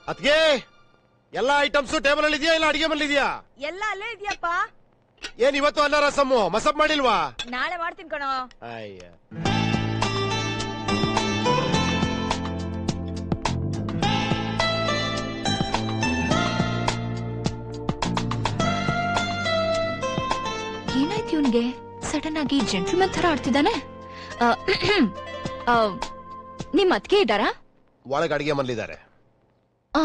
ಅದ್ಗೆ ಎಲ್ಲಾ items table ಅಲ್ಲಿ ಇದೆಯಾ ಇಲ್ಲ ಅಡಿಗೆ ಮನೇಲಿ ಇದೆಯಾ ಎಲ್ಲ ಅಲ್ಲೇ ಇದೆಯಪ್ಪ ಏನ್ ಇವತ್ತು ಅನ್ನ ರಸಮ್ಮು ಮಸಪ್ ಮಾಡಿಲ್ವಾ ನಾಳೆ ಮಾಡ್ತೀನಿ ಕಣೋ ಅಯ್ಯ ಏನಾಯ್ತು ಇವನ್ಗೆ ಸಡನ್ ಆಗಿ ಜೆಂಟ್ಲ್ಮನ್ ತರ ಆಡ್ತಿದ್ದಾನೆ ಆ, ಆ, ನಿಮ್ ಅತ್ಗೆ ಇದ್ದಾರಾ ಒಳಗ್ ಅಡಿಗೆ ಮನೇಲಿದ್ದಾರೆ ಆ,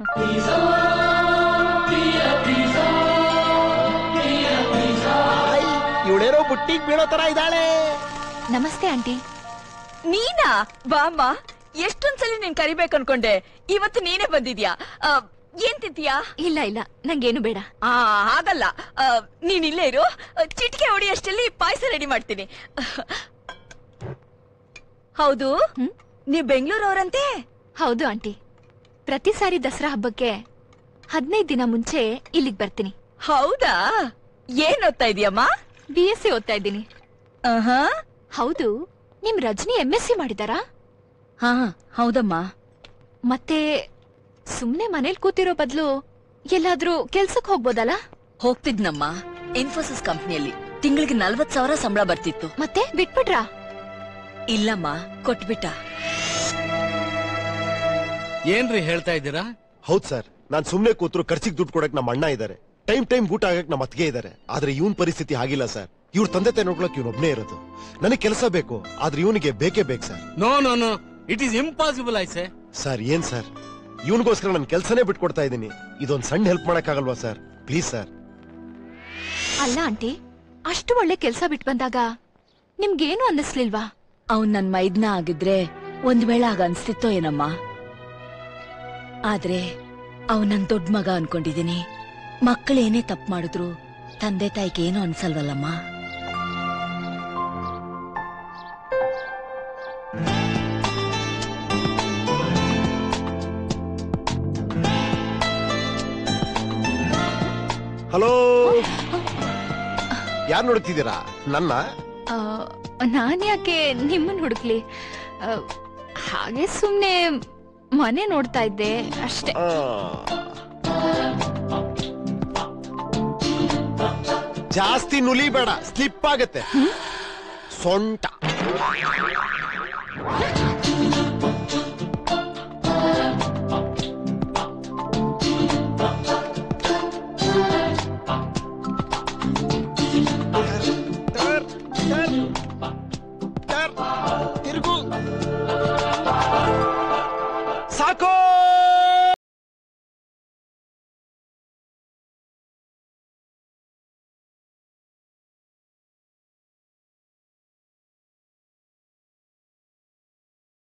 ಇವಳೇನೋ ಬುಟ್ಟಿಗ್ ಬೀಳೋ ತರ ಇದ್ದಾಳೆ ನಮಸ್ತೆ ಆಂಟಿ ನೀನಾ ಬಾಮ್ಮ ಎಷ್ಟೊಂದ್ಸಲಿ ನೀನ್ ಕರಿಬೇಕು ಅನ್ಕೊಂಡೆ ಇವತ್ತು ನೀನೇ ಬಂದಿದ್ಯಾ ಆ, ಏನ್ ತಿಂತೀಯಾ ಇಲ್ಲ ಇಲ್ಲ ನಂಗೇನು ಬೇಡ ಆ ಹಾಗಲ್ಲ ಆ, ನೀನ್ ಇಲ್ಲೇ ಇರು ಆ, ಚಿಟಿಕೆ ಹೊಡಿ ಅಷ್ಟಲ್ಲಿ ಪಾಯಸ ರೆಡಿ ಮಾಡ್ತೀನಿ ಹೌದು ಹ್ಮ್? ನೀವ್ ಬೆಂಗಳೂರವ್ರಂತೆ ಹೌದು ಆಂಟಿ ಪ್ರತಿ ಸಾರಿ ದಸರಾ ಹಬ್ಬಕ್ಕೆ ಹದಿನೈದು ದಿನ ಮುಂಚೆ ಇಲ್ಲಿಗೆ ಬರ್ತೀನಿ ಹೌದಾ ಏನ್ ಓದ್ತಾ ಇದೀಯಮ್ಮ ಬಿ ಎಸ್ ಸಿ ಓದ್ತಾ ಇದ್ದೀನಿ ಆಹಾ ಹೌದು ನಿಮ್ ರಜನಿ ಎಂ ಎಸ್ ಸಿ ಮಾಡಿದಾರಾ ಹಾ ಹೌದಮ್ಮ ಮತ್ತೆ ಸುಮ್ನೆ ಮನೇಲಿ ಕೂತಿರೋ ಬದಲು ಎಲ್ಲಾದ್ರೂ ಕೆಲ್ಸಕ್ ಹೋಗ್ಬೋದಲ್ಲ ಹೋಗ್ತಿದ್ನಮ್ಮ ಇನ್ಫೋಸಿಸ್ ಕಂಪ್ನಿಯಲ್ಲಿ ತಿಂಗಳಿಗೆ ನಲ್ವತ್ ಸಾವಿರ ಸಂಬಳ ಬರ್ತಿತ್ತು ಮತ್ತೆ ಬಿಟ್ಬಿಟ್ರಾ ಇಲ್ಲಮ್ಮ ಕೊಟ್ಬಿಟ್ಟ ಏನ್ರಿ ಹೇಳ್ತಾ ಇದ್ದೀರಾ ಹೌದ್ ಸರ್ ನಾನ್ ಸುಮ್ನೆ ಕೂತ್ರು ಖರ್ಚಿಗೆ ದುಡ್ಡು ಕೊಡಕ್ ನಮ್ಮ ಅಣ್ಣ ಇದ್ದಾರೆ ಟೈಮ್ ಟೈಮ್ ಊಟ ಆಗಕ್ ನಮ್ಮ ಅತ್ತಿಗೆ ಇದ್ದಾರೆ ಆದ್ರೆ ಇವನ್ ಪರಿಸ್ಥಿತಿ ಆಗಿಲ್ಲ ಸರ್ ಇವ್ರ ತಂದೆ ತಾಯಿ ನೋಡ್ಕೊಳಕ್ ಇವ್ನೊಬ್ನೇ ಇರೋದು ನನಗೆ ಕೆಲಸ ಬೇಕು ಆದ್ರೆ ಇವನಿಗೆ ಬೇಕೇ ಬೇಕು sir no no no it is impossible ಐಸೆ ಸರ್ ಏನ್ ಸರ್ ಇವನಿಗೋಸ್ಕರ ನಾನು ಕೆಲಸನೇ ಬಿಟ್ಕೊಡ್ತಾ ಇದ್ದೀನಿ ಇದೊಂದ್ ಸಣ್ಣ ಹೆಲ್ಪ್ ಮಾಡಕ್ಕಾಗಲ್ವಾ ಸರ್ ಪ್ಲೀಸ್ ಸರ್ ಅಲ್ಲ ಆಂಟಿ ಅಷ್ಟು ಒಳ್ಳೆ ಕೆಲ್ಸ ಬಿಟ್ ಬಂದಾಗ ನಿಮ್ಗೇನು ಅನ್ನಿಸ್ಲಿಲ್ವಾ ಅವನ್ ನನ್ ಮೈದ್ನ ಆಗಿದ್ರೆ ಒಂದ್ ವೇಳೆ ಆಗ ಅನ್ಸ್ತಿತ್ತೋ ಏನಮ್ಮ ಆದ್ರೆ ಅವನ್ ನನ್ ದೊಡ್ಡ ಮಗ ಅನ್ಕೊಂಡಿದೀನಿ ಮಕ್ಕಳೇನೇ ತಪ್ಪು ಮಾಡಿದ್ರು ತಂದೆ ತಾಯಿಗೆ ಏನು ಅನ್ಸಲ್ವಲ್ಲಮ್ಮ ಹಲೋ ಯಾರ್ ನೋಡ್ತಿದ್ದೀರಾ ನನ್ನ ಆ, ನಾನ್ ಯಾಕೆ ನಿಮ್ಮನ್ ಹುಡುಕ್ಲಿ ಆ, ಹಾಗೆ ಸುಮ್ನೆ ಮನೆ ನೋಡ್ತಾ ಇದ್ದೆ ಅಷ್ಟೇ ಆ. ಜಾಸ್ತಿ ನುಲಿ ಬೇಡ ಸ್ಲಿಪ್ ಆಗತ್ತೆ ಸೊಂಟ ಟರ್, ಟರ್, ಟರ್, ತಿರ್ಗು